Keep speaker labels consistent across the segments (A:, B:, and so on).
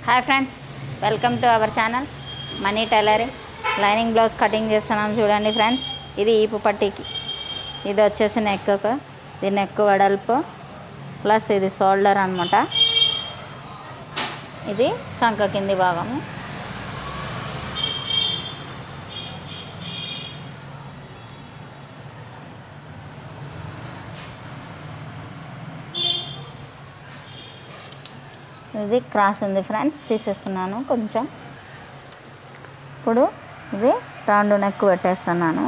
A: hi friends welcome to our channel money tailoring lining blouse cutting చేస్తున్నాం చూడండి friends ఇది ఈపు పట్టీకి ఇది వచ్చేసి నెక్ ఇది నెక్ వెడల్పు ప్లస్ ఇది షోల్డర్ అనమాట ఇది చంక కింది భాగము ఇది క్రాస్ ఉంది ఫ్రెండ్స్ తీసేస్తున్నాను కొంచెం ఇప్పుడు ఇది రౌండ్ నెక్ పెట్టేస్తున్నాను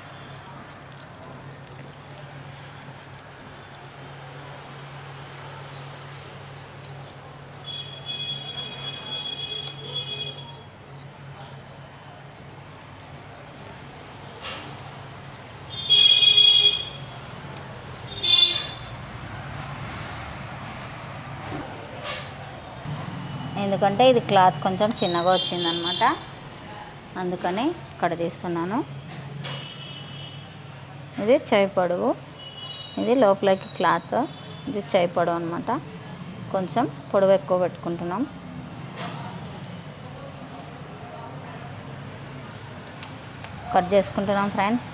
A: ఎందుకంటే ఇది క్లాత్ కొంచెం చిన్నగా వచ్చిందనమాట అందుకని ఇక్కడ తీస్తున్నాను ఇది చేయి పొడవు ఇది లోపలికి క్లాత్ ఇది చేయి పొడవు అనమాట కొంచెం పొడవు ఎక్కువ పెట్టుకుంటున్నాం కట్ చేసుకుంటున్నాం ఫ్రెండ్స్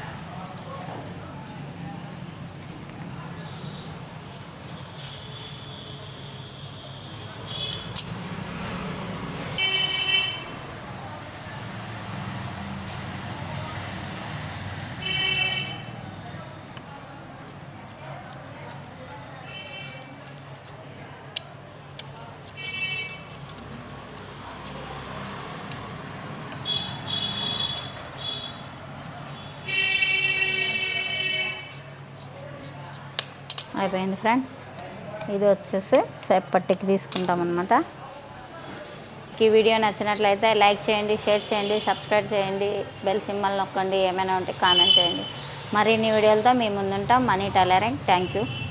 A: అయిపోయింది ఫ్రెండ్స్ ఇది వచ్చేసి సేప్ పట్టికి తీసుకుంటాం అనమాట ఈ వీడియో నచ్చినట్లయితే లైక్ చేయండి షేర్ చేయండి సబ్స్క్రైబ్ చేయండి బెల్ సింబల్ నొక్కండి ఏమైనా ఉంటే కామెంట్ చేయండి మరిన్ని వీడియోలతో మీ ముందుంటాం మనీ టైలరింగ్ థ్యాంక్ యూ